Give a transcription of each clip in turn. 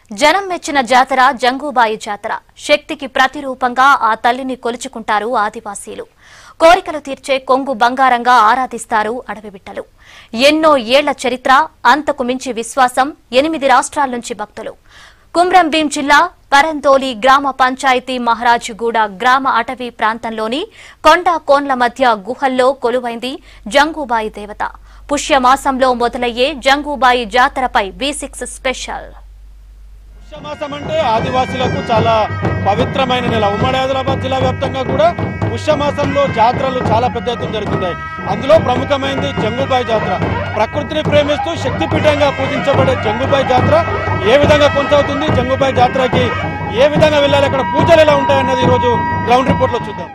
జనం మెచ్చిన జాతర జంగూబాయి జాతర శక్తికి ప్రతిరూపంగా ఆ తల్లిని కొలుచుకుంటారు ఆదివాసీలు కోరికలు తీర్చే కొంగు బంగారంగా ఆరాధిస్తారు అడవి బిడ్డలు ఎన్నో ఏళ్ల చరిత్ర అంతకు మించి విశ్వాసం ఎనిమిది రాష్ట్రాల నుంచి భక్తులు కుమ్రం భీం జిల్లా పరందోలి గ్రామ పంచాయతీ మహారాజుగూడ గ్రామ అటవీ ప్రాంతంలోని కొండ కోన్ల మధ్య గుహల్లో కొలువైంది జంగూబాయి దేవత పుష్యమాసంలో మొదలయ్యే జంగూబాయి జాతరపై బీ సిక్స్ స్పెషల్ పుష్యమాసం అంటే ఆదివాసులకు చాలా పవిత్రమైన నెల ఉమ్మడి ఆదిలాబాద్ జిల్లా వ్యాప్తంగా కూడా పుష్యమాసంలో జాతరలు చాలా పెద్ద ఎత్తున జరుగుతున్నాయి అందులో ప్రముఖమైనది జంగుబాయి జాతర ప్రకృతిని ప్రేమిస్తూ శక్తిపీఠంగా పూజించబడే జంగుబాయి జాతర ఏ విధంగా కొనసాగుతుంది జంగుబాయి జాతరకి ఏ విధంగా వెళ్ళాలి అక్కడ పూజలు ఎలా ఉంటాయన్నది ఈరోజు గ్రౌండ్ రిపోర్ట్ లో చూద్దాం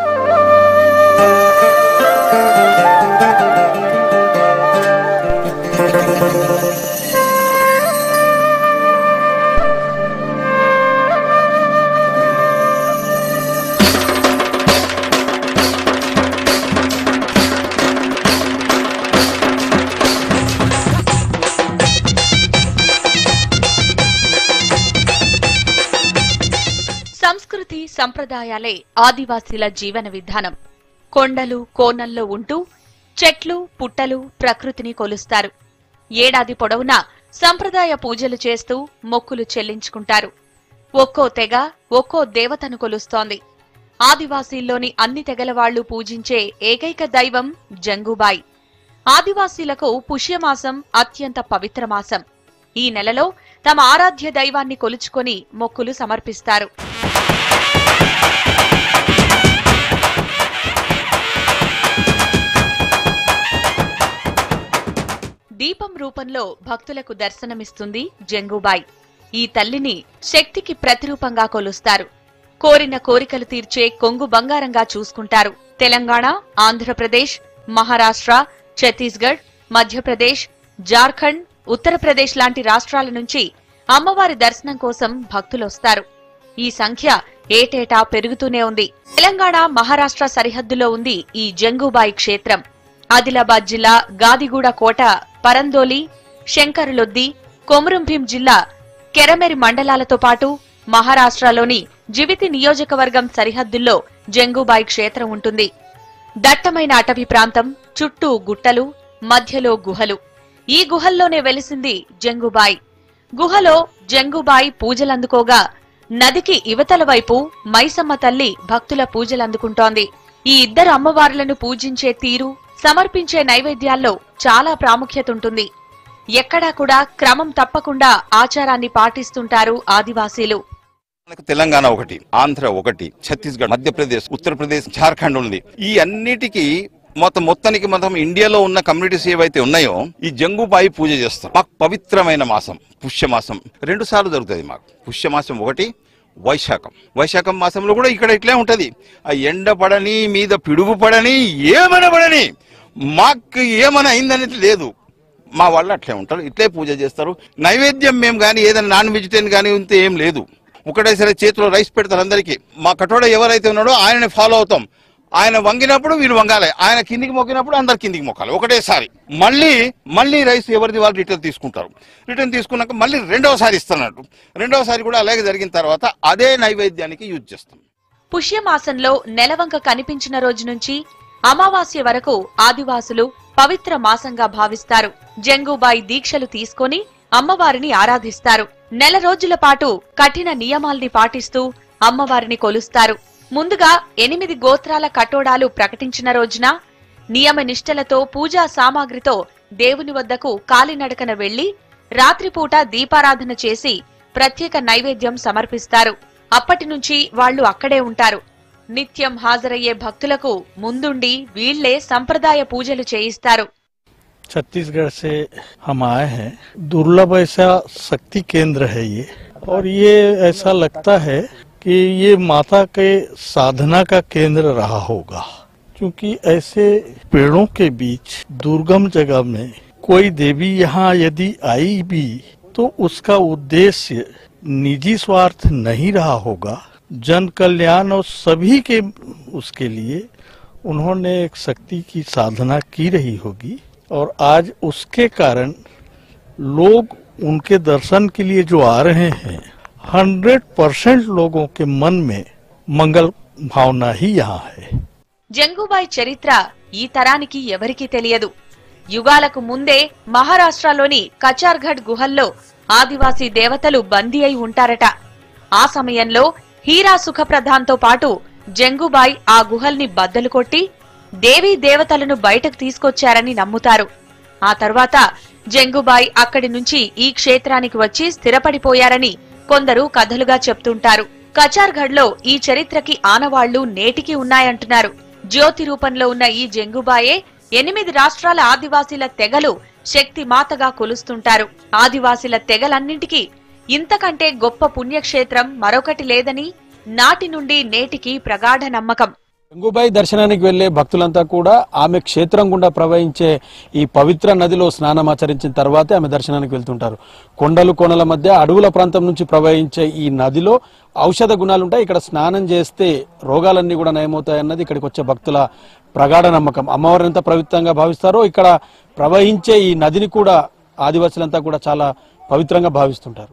సంస్కృతి సంప్రదాయాలే ఆదివాసీల జీవన విధానం కొండలు కోనల్లో ఉంటూ చెట్లు పుట్టలు ప్రకృతిని కొలుస్తారు ఏడాది పొడవునా సంప్రదాయ పూజలు చేస్తూ మొక్కులు చెల్లించుకుంటారు ఒక్కో తెగ ఒక్కో దేవతను కొలుస్తోంది ఆదివాసీల్లోని అన్ని తెగల వాళ్లు పూజించే ఏకైక దైవం జంగుబాయి ఆదివాసీలకు పుష్యమాసం అత్యంత పవిత్ర మాసం ఈ నెలలో తమ ఆరాధ్య దైవాన్ని కొలుచుకొని మొక్కులు సమర్పిస్తారు దీపం రూపంలో భక్తులకు దర్శనమిస్తుంది జంగుబాయి ఈ తల్లిని శక్తికి ప్రతిరూపంగా కొలుస్తారు కోరిన కోరికలు తీర్చే కొంగు బంగారంగా చూసుకుంటారు తెలంగాణ ఆంధ్రప్రదేశ్ మహారాష్ట్ర ఛత్తీస్గఢ్ మధ్యప్రదేశ్ జార్ఖండ్ ఉత్తరప్రదేశ్ లాంటి రాష్ట్రాల నుంచి అమ్మవారి దర్శనం కోసం భక్తులొస్తారు ఈ సంఖ్య ఏటేటా పెరుగుతూనే ఉంది తెలంగాణ మహారాష్ట్ర సరిహద్దులో ఉంది ఈ జంగుబాయి క్షేత్రం ఆదిలాబాద్ జిల్లా గాదిగూడ కోట పరందోలి శంకరులొద్ది కొమురంభీం జిల్లా కెరమెరి మండలాలతో పాటు మహారాష్ట్రలోని జివితి నియోజకవర్గం సరిహద్దుల్లో జంగుబాయి క్షేత్రం ఉంటుంది దట్టమైన అటవీ ప్రాంతం చుట్టూ గుట్టలు మధ్యలో గుహలు ఈ గుహల్లోనే వెలిసింది జంగుబాయి గుహలో జంగుబాయి పూజలందుకోగా నదికి ఇవతల వైపు మైసమ్మ తల్లి భక్తుల పూజలందుకుంటోంది ఈ ఇద్దరు అమ్మవార్లను పూజించే తీరు సమర్పించే నైవేద్యాల్లో చాలా ప్రాముఖ్యత ఉంటుంది ఎక్కడా కూడా క్రమం తప్పకుండా ఆచారాన్ని పాటిస్తుంటారు ఆదివాసీలు మనకు తెలంగాణ ఒకటి ఆంధ్ర ఒకటి ఛత్తీస్గఢ్ మధ్యప్రదేశ్ ఉత్తరప్రదేశ్ జార్ఖండ్ ఉంది ఈ అన్నిటికీ మొత్తం మొత్తానికి మొత్తం ఇండియాలో ఉన్న కమ్యూనిటీస్ ఏవైతే ఉన్నాయో ఈ జంగుబాయి పూజ చేస్తాం మాకు పవిత్రమైన మాసం పుష్యమాసం రెండు సార్లు జరుగుతుంది మాకు పుష్యమాసం ఒకటి వైశాఖం వైశాఖం మాసంలో కూడా ఇక్కడ ఇట్లే ఉంటది ఆ ఎండ పడని మీద పిడుగు పడని ఏమైనా పడని మాకు ఏమైనా అయిందనేది లేదు మా వాళ్ళు అట్లే ఉంటారు ఇట్లే పూజ చేస్తారు నైవేద్యం మేము కానీ ఏదైనా నాన్ వెజిటేరియన్ కానీ ఉంటే ఏం లేదు ఒకటేసారి చేతిలో రైస్ పెడతారు అందరికీ మా కటోడ ఎవరైతే ఉన్నాడో ఆయనని ఫాలో అవుతాం ఆయన వంగినప్పుడు వీళ్ళు వంగాలి ఆయన కిందికి మొక్కినప్పుడు అందరు కిందికి మొక్కాలి ఒకటేసారి మళ్ళీ మళ్ళీ రైస్ ఎవరిది వాళ్ళు రిటర్న్ తీసుకుంటారు రిటర్న్ తీసుకున్నాక మళ్ళీ రెండవసారి ఇస్తున్నట్టు రెండవసారి కూడా అలాగే జరిగిన తర్వాత అదే నైవేద్యానికి యూజ్ చేస్తాం పుష్యమాసంలో నెలవంక కనిపించిన రోజు నుంచి అమావాస్య వరకు ఆదివాసులు పవిత్ర మాసంగా భావిస్తారు జంగుబాయి దీక్షలు తీసుకొని అమ్మవారిని ఆరాధిస్తారు నెల రోజుల పాటు కఠిన నియమాల్ని పాటిస్తూ అమ్మవారిని కొలుస్తారు ముందుగా ఎనిమిది గోత్రాల కటోడాలు ప్రకటించిన రోజున నియమ నిష్టలతో పూజా సామాగ్రితో దేవుని వద్దకు కాలినడకన వెళ్లి రాత్రిపూట దీపారాధన చేసి ప్రత్యేక నైవేద్యం సమర్పిస్తారు అప్పటి నుంచి వాళ్లు అక్కడే ఉంటారు నిత్యం హాజరయ్యే భక్తులకు ముందుండి వీళ్లే సంప్రదాయ పూజలు చేయిస్తారు छत्तीसगढ़ से हम आए हैं दुर्लभ ऐसा शक्ति केंद्र है ये और ये ऐसा लगता है कि ये माता के साधना का केंद्र रहा होगा क्योंकि ऐसे पेड़ों के बीच दुर्गम जगह में कोई देवी यहाँ यदि आई भी तो उसका उद्देश्य निजी स्वार्थ नहीं रहा होगा जन कल्याण और सभी के उसके लिए उन्होंने एक शक्ति की साधना की रही होगी और आज उसके कारण लोग उनके दर्शन के लिए जो आ रहे हैं हंड्रेड परसेंट लोगों के मन में मंगल भावना ही यहाँ है జంగుబాయ్ చరిత్ర ఈ తరానికి ఎవరికీ తెలియదు యుగాలకు ముందే మహారాష్ట్రలోని కచార్ఘడ్ గుహల్లో ఆదివాసీ దేవతలు బందీ అయి ఉంటారట ఆ సమయంలో హీరా సుఖప్రధాన్తో పాటు జంగుబాయ్ ఆ గుహల్ని బద్దలు కొట్టి దేవీ దేవతలను బయటకు తీసుకొచ్చారని నమ్ముతారు ఆ తర్వాత జంగుబాయ్ అక్కడి నుంచి ఈ క్షేత్రానికి వచ్చి స్థిరపడిపోయారని కొందరు కథలుగా చెప్తుంటారు కచార్ఘడ్లో ఈ చరిత్రకి ఆనవాళ్లు నేటికి ఉన్నాయంటున్నారు జ్యోతి రూపంలో ఉన్న ఈ జంగుబాయే ఎనిమిది రాష్ట్రాల ఆదివాసీల తెగలు శక్తి మాతగా కొలుస్తుంటారు ఆదివాసీల తెగలన్నింటికీ ఇంతకంటే గొప్ప పుణ్యక్షేత్రం మరొకటి లేదని నాటి నుండి నేటికి ప్రగాఢ నమ్మకం గంగూబాయి దర్శనానికి వెళ్లే భక్తులంతా కూడా ఆమె క్షేత్రం గుండా ప్రవహించే ఈ పవిత్ర నదిలో స్నానం ఆచరించిన తర్వాతే ఆమె దర్శనానికి వెళ్తుంటారు కొండలు కోనల మధ్య అడవుల ప్రాంతం నుంచి ప్రవహించే ఈ నదిలో ఔషధ గుణాలు ఉంటాయి ఇక్కడ స్నానం చేస్తే రోగాలన్నీ కూడా నయమవుతాయన్నది ఇక్కడికి వచ్చే భక్తుల ప్రగాఢ నమ్మకం అమ్మవారిని ఎంత పవిత్రంగా భావిస్తారో ఇక్కడ ప్రవహించే ఈ నదిని కూడా ఆదివాసులంతా కూడా చాలా పవిత్రంగా భావిస్తుంటారు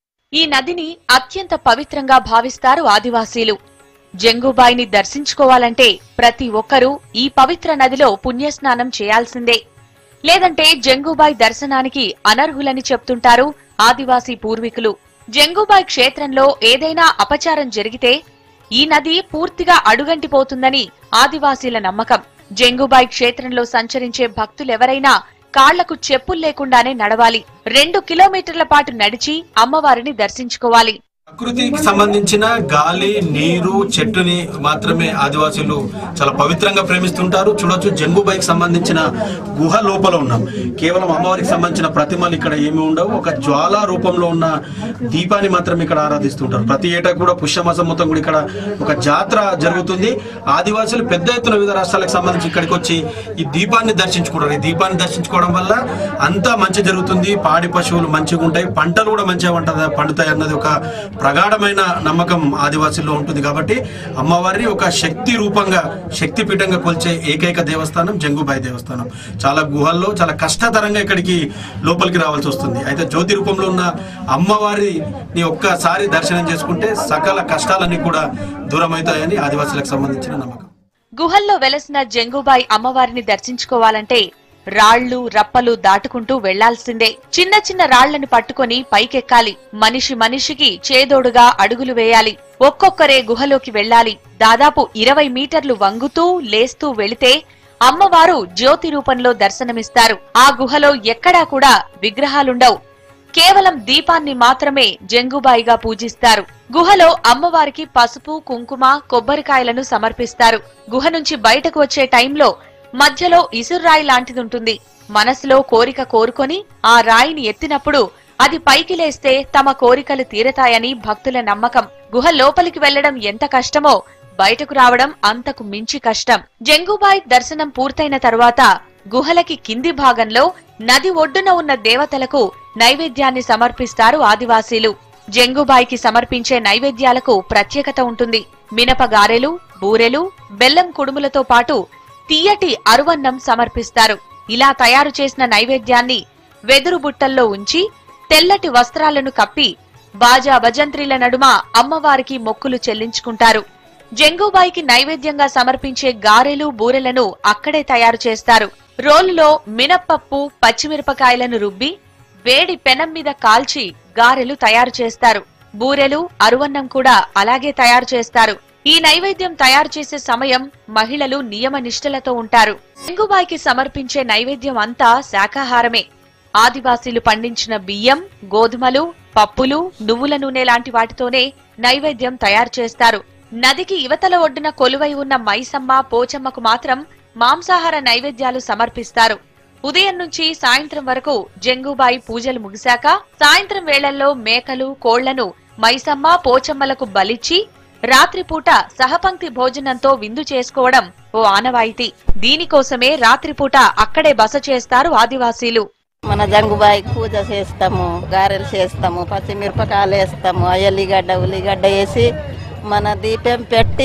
ఈ నదిని అత్యంత పవిత్రంగా భావిస్తారు ఆదివాసీలు జంగుబాయిని దర్శించుకోవాలంటే ప్రతి ఒక్కరూ ఈ పవిత్ర నదిలో పుణ్యస్నానం చేయాల్సిందే లేదంటే జంగుబాయ్ దర్శనానికి అనర్హులని చెప్తుంటారు ఆదివాసీ పూర్వీకులు జంగుబాయ్ క్షేత్రంలో ఏదైనా అపచారం జరిగితే ఈ నది పూర్తిగా అడుగంటిపోతుందని ఆదివాసీల నమ్మకం జంగుబాయ్ క్షేత్రంలో సంచరించే భక్తులెవరైనా కాళ్లకు చెప్పులు లేకుండానే నడవాలి రెండు కిలోమీటర్ల పాటు నడిచి అమ్మవారిని దర్శించుకోవాలి ప్రకృతికి సంబంధించిన గాలి నీరు చెట్టుని మాత్రమే ఆదివాసీలు చాలా పవిత్రంగా ప్రేమిస్తుంటారు చూడొచ్చు జంగుబాయికి సంబంధించిన గుహ లోపల ఉన్నాం కేవలం అమ్మవారికి సంబంధించిన ప్రతిమలు ఇక్కడ ఏమి ఉండవు ఒక జ్వాల రూపంలో ఉన్న దీపాన్ని మాత్రం ఇక్కడ ఆరాధిస్తుంటారు ప్రతి ఏటా కూడా పుష్యమాసం మొత్తం కూడా ఇక్కడ ఒక జాతర జరుగుతుంది ఆదివాసులు పెద్ద ఎత్తున వివిధ రాష్ట్రాలకు సంబంధించి ఇక్కడికి వచ్చి ఈ దీపాన్ని దర్శించుకుంటారు ఈ దీపాన్ని దర్శించుకోవడం వల్ల అంతా మంచి జరుగుతుంది పాడి పశువులు మంచిగా ఉంటాయి పంటలు కూడా మంచిగా పంట పండుతాయి అన్నది ఒక ప్రగాఢమైన నమ్మకం ఆదివాసుల్లో ఉంటుంది కాబట్టి అమ్మవారిని ఒక శక్తి రూపంగా శక్తి పీఠంగా కొలిచే ఏకైక దేవస్థానం జంగుబాయి దేవస్థానం చాలా గుహల్లో చాలా కష్టతరంగా ఇక్కడికి లోపలికి రావాల్సి వస్తుంది అయితే జ్యోతి రూపంలో ఉన్న అమ్మవారిని ఒక్కసారి దర్శనం చేసుకుంటే సకల కష్టాలన్నీ కూడా దూరం అవుతాయని ఆదివాసులకు సంబంధించిన నమ్మకం గుహల్లో వెలసిన జంగుబాయి అమ్మవారిని దర్శించుకోవాలంటే రాళ్లు రప్పలు దాటుకుంటూ వెళ్లాల్సిందే చిన్న చిన్న రాళ్లను పట్టుకొని పైకెక్కాలి మనిషి మనిషికి చేదోడుగా అడుగులు వేయాలి ఒక్కొక్కరే గుహలోకి వెళ్ళాలి దాదాపు ఇరవై మీటర్లు వంగుతూ లేస్తూ వెళితే అమ్మవారు జ్యోతి రూపంలో దర్శనమిస్తారు ఆ గుహలో ఎక్కడా కూడా విగ్రహాలుండవు కేవలం దీపాన్ని మాత్రమే జంగుబాయిగా పూజిస్తారు గుహలో అమ్మవారికి పసుపు కుంకుమ కొబ్బరికాయలను సమర్పిస్తారు గుహ నుంచి బయటకు వచ్చే టైంలో మధ్యలో ఇసుర్రాయి లాంటిదుంటుంది మనసులో కోరిక కోరుకొని ఆ రాయిని ఎత్తినప్పుడు అది పైకి లేస్తే తమ కోరికలు తీరతాయని భక్తుల నమ్మకం గుహ లోపలికి వెళ్లడం ఎంత కష్టమో బయటకు రావడం అంతకు మించి కష్టం జంగుబాయ్ దర్శనం పూర్తయిన తరువాత గుహలకి కింది భాగంలో నది ఒడ్డున ఉన్న దేవతలకు నైవేద్యాన్ని సమర్పిస్తారు ఆదివాసీలు జంగుబాయికి సమర్పించే నైవేద్యాలకు ప్రత్యేకత ఉంటుంది మినప గారెలు బూరెలు బెల్లం కుడుములతో పాటు తీయటి అరువన్నం సమర్పిస్తారు ఇలా తయారు చేసిన నైవేద్యాన్ని వెదురు బుట్టల్లో ఉంచి తెల్లటి వస్త్రాలను కప్పి బాజా భజంత్రీల నడుమ అమ్మవారికి మొక్కులు చెల్లించుకుంటారు జంగుబాయికి నైవేద్యంగా సమర్పించే గారెలు బూరెలను అక్కడే తయారు చేస్తారు రోలులో మినప్పప్పు పచ్చిమిరపకాయలను రుబ్బి వేడి పెనం మీద కాల్చి గారెలు తయారు చేస్తారు బూరెలు అరువన్నం కూడా అలాగే తయారు చేస్తారు ఈ నైవేద్యం తయారు చేసే సమయం మహిళలు నియమ నిష్ఠలతో ఉంటారు జంగుబాయికి సమర్పించే నైవేద్యం అంతా శాకాహారమే ఆదివాసీలు పండించిన బియ్యం గోధుమలు పప్పులు నువ్వుల నూనె లాంటి వాటితోనే నైవేద్యం తయారు చేస్తారు నదికి ఇవతల ఒడ్డున కొలువై ఉన్న మైసమ్మ పోచమ్మకు మాత్రం మాంసాహార నైవేద్యాలు సమర్పిస్తారు ఉదయం నుంచి సాయంత్రం వరకు జంగుబాయి పూజలు ముగిశాక సాయంత్రం వేళల్లో మేకలు కోళ్లను మైసమ్మ పోచమ్మలకు బలిచ్చి రాత్రిపూట సహపంక్తి భోజనంతో విందు చేసుకోవడం ఓ ఆనవాయితీ దీనికోసమే రాత్రిపూట అక్కడే బస చేస్తారు ఆదివాసీలు మన జంగుబాయికి పూజ చేస్తాము గారెలు చేస్తాము పచ్చిమిరపకాయలు వేస్తాము ఎల్లిగడ్డ ఉల్లిగడ్డ వేసి మన దీపం పెట్టి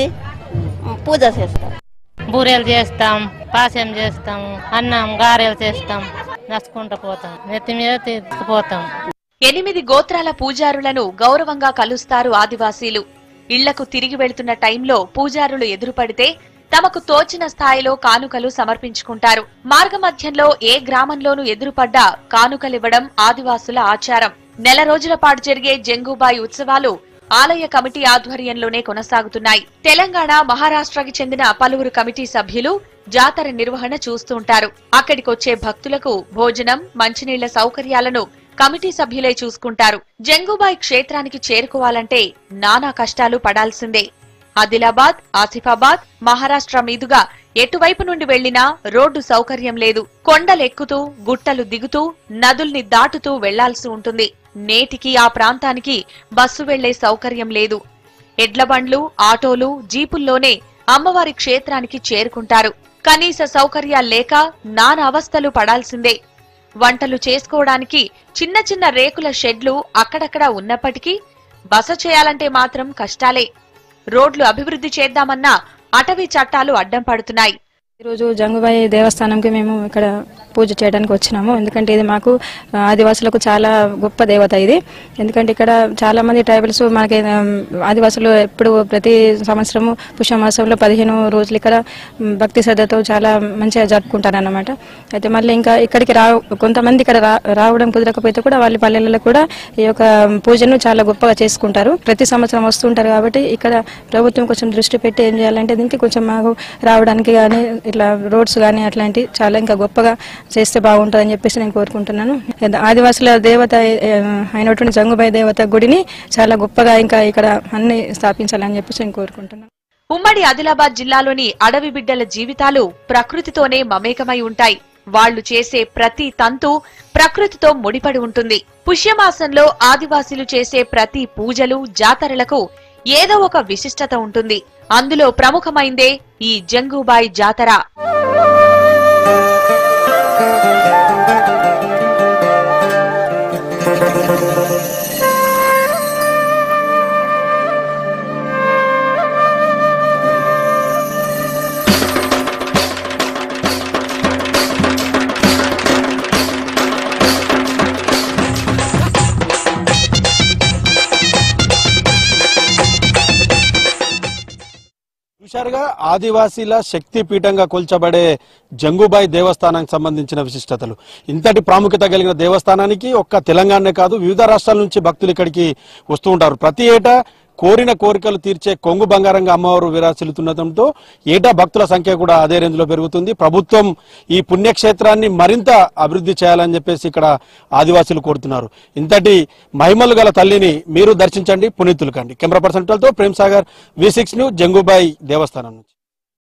పూజ చేస్తాం బూరెలు చేస్తాం పాశం చేస్తాం అన్నం గారెలు చేస్తాం నచ్చుకుంటూ పోతాం నెత్తి మీద తీసుకుపోతాం ఎనిమిది గోత్రాల పూజారులను గౌరవంగా కలుస్తారు ఆదివాసీలు ఇళ్లకు తిరిగి వెళ్తున్న టైంలో పూజారులు ఎదురుపడితే తమకు తోచిన స్థాయిలో కానుకలు సమర్పించుకుంటారు మార్గమధ్యంలో ఏ గ్రామంలోనూ ఎదురుపడ్డా కానుకలివ్వడం ఆదివాసుల ఆచారం నెల రోజుల పాటు జరిగే జంగుబాయి ఉత్సవాలు ఆలయ కమిటీ ఆధ్వర్యంలోనే కొనసాగుతున్నాయి తెలంగాణ మహారాష్ట్రకి చెందిన పలువురు కమిటీ సభ్యులు జాతర నిర్వహణ చూస్తుంటారు అక్కడికొచ్చే భక్తులకు భోజనం మంచినీళ్ల సౌకర్యాలను కమిటీ సభ్యులే చూసుకుంటారు జంగుబాయి క్షేత్రానికి చేరుకోవాలంటే నానా కష్టాలు పడాల్సిందే ఆదిలాబాద్ ఆసిఫాబాద్ మహారాష్ట్ర మీదుగా ఎటువైపు నుండి వెళ్లినా రోడ్డు సౌకర్యం లేదు కొండలెక్కుతూ గుట్టలు దిగుతూ నదుల్ని దాటుతూ వెళ్లాల్సి ఉంటుంది నేటికి ఆ ప్రాంతానికి బస్సు వెళ్లే సౌకర్యం లేదు ఎడ్లబండ్లు ఆటోలు జీపుల్లోనే అమ్మవారి క్షేత్రానికి చేరుకుంటారు కనీస సౌకర్యాలు లేక నానా అవస్థలు పడాల్సిందే వంటలు చేసుకోవడానికి చిన్న చిన్న రేకుల షెడ్లు అక్కడక్కడా ఉన్నప్పటికీ బస చేయాలంటే మాత్రం కష్టాలే రోడ్లు అభివృద్ధి చేద్దామన్నా అటవీ చట్టాలు అడ్డం పడుతున్నాయి ఈరోజు జంగుబాయి దేవస్థానంకి మేము ఇక్కడ పూజ చేయడానికి వచ్చినాము ఎందుకంటే ఇది మాకు ఆ, ఆదివాసులకు చాలా గొప్ప దేవత ఇది ఎందుకంటే ఇక్కడ చాలా మంది ట్రైబల్స్ మనకి ఆ, ఆదివాసులు ఎప్పుడు ప్రతి సంవత్సరము పుష్యమాసంలో పదిహేను రోజులు ఇక్కడ మ్, భక్తి శ్రద్ధతో చాలా మంచిగా జరుపుకుంటారు అన్నమాట అయితే మళ్ళీ ఇంకా ఇక్కడికి రా కొంతమంది ఇక్కడ రా- రావడం కుదరకపోతే కూడా వాళ్ళ పల్లెలలో కూడా ఈ యొక్క పూజను చాలా గొప్పగా చేసుకుంటారు ప్రతి సంవత్సరం వస్తుంటారు కాబట్టి ఇక్కడ ప్రభుత్వం కొంచెం దృష్టి పెట్టి ఏం చేయాలంటే దీనికి కొంచెం మాకు రావడానికి కానీ ఇట్లా రోడ్స్ కానీ అట్లాంటి చాలా ఇంకా గొప్పగా చేస్తే బాగుంటుందని చెప్పేసి నేను కోరుకుంటున్నాను ఆదివాసుల దేవత ఏ, అయినటువంటి జంగుబాయి దేవత గుడిని చాలా గొప్పగా ఇంకా ఇక్కడ అన్ని స్థాపించాలని చెప్పేసి నేను కోరుకుంటున్నాను ఉమ్మడి ఆదిలాబాద్ జిల్లాలోని అడవి బిడ్డల జీవితాలు ప్రకృతితోనే మమేకమై ఉంటాయి వాళ్లు చేసే ప్రతి తంతు ప్రకృతితో ముడిపడి ఉంటుంది పుష్యమాసంలో ఆదివాసీలు చేసే ప్రతి పూజలు జాతరలకు ఏదో ఒక విశిష్టత ఉంటుంది అందులో ప్రముఖమైందే ఈ జంగుబాయి జాతర చూశారుగా ఆదివాసీల శక్తి పీఠంగా కొల్చబడే జంగుబాయి దేవస్థానానికి సంబంధించిన విశిష్టతలు ఇంతటి ప్రాముఖ్యత కలిగిన దేవస్థానానికి ఒక్క తెలంగాణనే కాదు వివిధ రాష్ట్రాల నుంచి భక్తులు ఇక్కడికి వస్తూ ఉంటారు ప్రతి ఏటా కోరిన కోరికలు తీర్చే కొంగు బంగారంగా అమ్మవారు విరాసిల్లుతుండటంతో ఏటా భక్తుల సంఖ్య కూడా అదే రేంజ్ లో పెరుగుతుంది ప్రభుత్వం ఈ పుణ్యక్షేత్రాన్ని మరింత అభివృద్ధి చేయాలని చెప్పేసి ఇక్కడ ఆదివాసులు కోరుతున్నారు ఇంతటి మహిమలు గల తల్లిని మీరు దర్శించండి పునీతులు కండి కెమెరా పర్సన్ తో Prem Sagar V six news Jangubai దేవస్థానం నుంచి